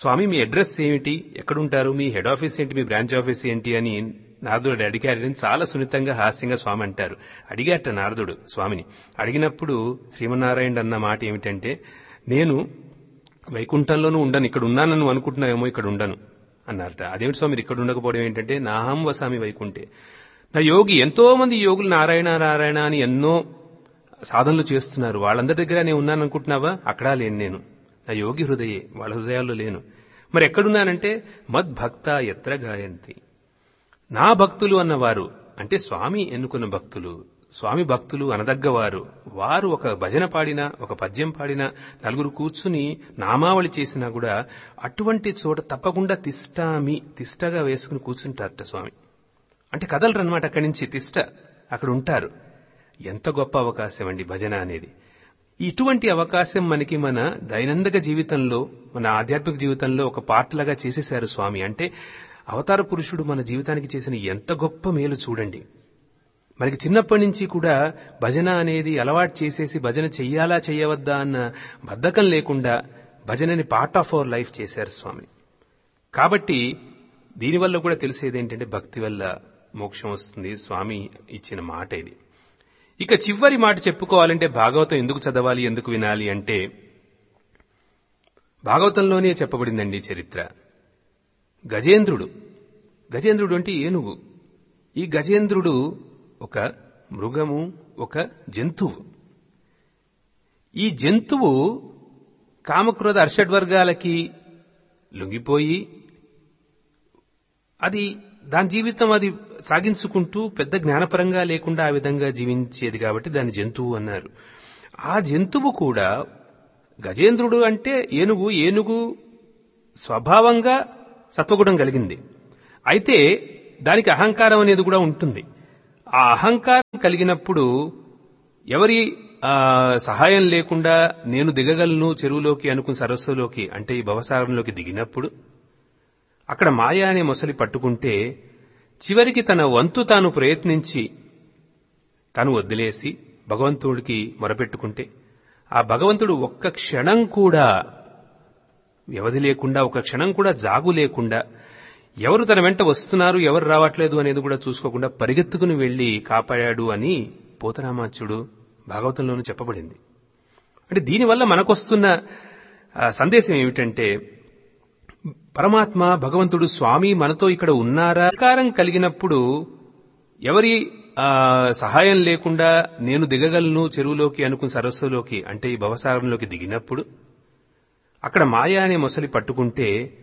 స్వామి మీ address ఏమిటి ఎక్కడుంటారు మీ head office ఏంటి మీ బ్రాంచ్ ఆఫీస్ ఏంటి అని నారదుడు అడిగారని చాలా సున్నితంగా హాస్యంగా స్వామి అంటారు అడిగాట నారదుడు స్వామిని అడిగినప్పుడు శ్రీమన్నారాయణ అన్న మాట ఏమిటంటే నేను వైకుంఠంలోనూ ఉండను ఇక్కడ ఉన్నానని నువ్వు అనుకుంటున్నావేమో ఇక్కడ ఉండను అన్నారట అదేమిటి స్వామి మీరు ఇక్కడ ఉండకపోవడం ఏంటంటే నాహం వసామి వైకుంఠే నా యోగి ఎంతో మంది యోగులు నారాయణ నారాయణ అని ఎన్నో సాధనలు చేస్తున్నారు వాళ్ళందరి దగ్గర నేను ఉన్నాను అనుకుంటున్నావా అక్కడా లేను నేను నా యోగి హృదయే వాళ్ళ హృదయాల్లో లేను మరి ఎక్కడున్నానంటే మద్భక్త ఎత్ర గాయంతి నా భక్తులు అన్నవారు అంటే స్వామి ఎన్నుకున్న భక్తులు స్వామి భక్తులు అనదగ్గవారు వారు ఒక భజన పాడినా ఒక పద్యం పాడినా నలుగురు కూర్చుని నామావళి చేసినా కూడా అటువంటి చోట తప్పకుండా తిష్టామి తిష్టగా వేసుకుని కూర్చుంటారట స్వామి అంటే కదలరనమాట అక్కడి నుంచి తిష్ట అక్కడ ఉంటారు ఎంత గొప్ప అవకాశం అండి భజన అనేది ఇటువంటి అవకాశం మనకి మన దైనందిక జీవితంలో మన ఆధ్యాత్మిక జీవితంలో ఒక పార్ట్ లాగా చేసేశారు స్వామి అంటే అవతార పురుషుడు మన జీవితానికి చేసిన ఎంత గొప్ప మేలు చూడండి మనకి చిన్నప్పటి నుంచి కూడా భజన అనేది అలవాటు చేసేసి భజన చెయ్యాలా చెయ్యవద్దా అన్న బద్ధకం లేకుండా భజనని పార్ట్ ఆఫ్ అవర్ లైఫ్ చేశారు స్వామి కాబట్టి దీనివల్ల కూడా తెలిసేది ఏంటంటే భక్తి వల్ల మోక్షం వస్తుంది స్వామి ఇచ్చిన మాట ఇది ఇక చివరి మాట చెప్పుకోవాలంటే భాగవతం ఎందుకు చదవాలి ఎందుకు వినాలి అంటే భాగవతంలోనే చెప్పబడిందండి చరిత్ర గజేంద్రుడు గజేంద్రుడు అంటే ఏనుగు ఈ గజేంద్రుడు ఒక మృగము ఒక జంతువు ఈ జంతువు కామక్రోధ అర్షడ్వర్గాలకి లొంగిపోయి అది దాని జీవితం అది సాగించుకుంటూ పెద్ద జ్ఞానపరంగా లేకుండా ఆ విధంగా జీవించేది కాబట్టి దాని జంతువు అన్నారు ఆ జంతువు కూడా గజేంద్రుడు అంటే ఏనుగు ఏనుగు స్వభావంగా సత్వగుణం కలిగింది అయితే దానికి అహంకారం అనేది కూడా ఉంటుంది ఆ అహంకారం కలిగినప్పుడు ఎవరి సహాయం లేకుండా నేను దిగగలను చెరువులోకి అనుకుని సరస్సులోకి అంటే ఈ భవసాగరంలోకి దిగినప్పుడు అక్కడ మాయా అనే మొసలి పట్టుకుంటే చివరికి తన వంతు తాను ప్రయత్నించి తాను వదిలేసి భగవంతుడికి మొరపెట్టుకుంటే ఆ భగవంతుడు ఒక్క క్షణం కూడా వ్యవధి లేకుండా ఒక క్షణం కూడా జాగు లేకుండా ఎవరు తన వెంట వస్తున్నారు ఎవరు రావట్లేదు అనేది కూడా చూసుకోకుండా పరిగెత్తుకుని వెళ్లి కాపాడాడు అని పోతరామాచ్యుడు భాగవతంలోనూ చెప్పబడింది అంటే దీనివల్ల మనకొస్తున్న సందేశం ఏమిటంటే పరమాత్మ భగవంతుడు స్వామి మనతో ఇక్కడ ఉన్నారా అధికారం కలిగినప్పుడు ఎవరి సహాయం లేకుండా నేను దిగగలను చెరువులోకి అనుకుని సరస్సులోకి అంటే ఈ భవసాగరంలోకి దిగినప్పుడు అక్కడ మాయా అనే మొసలి పట్టుకుంటే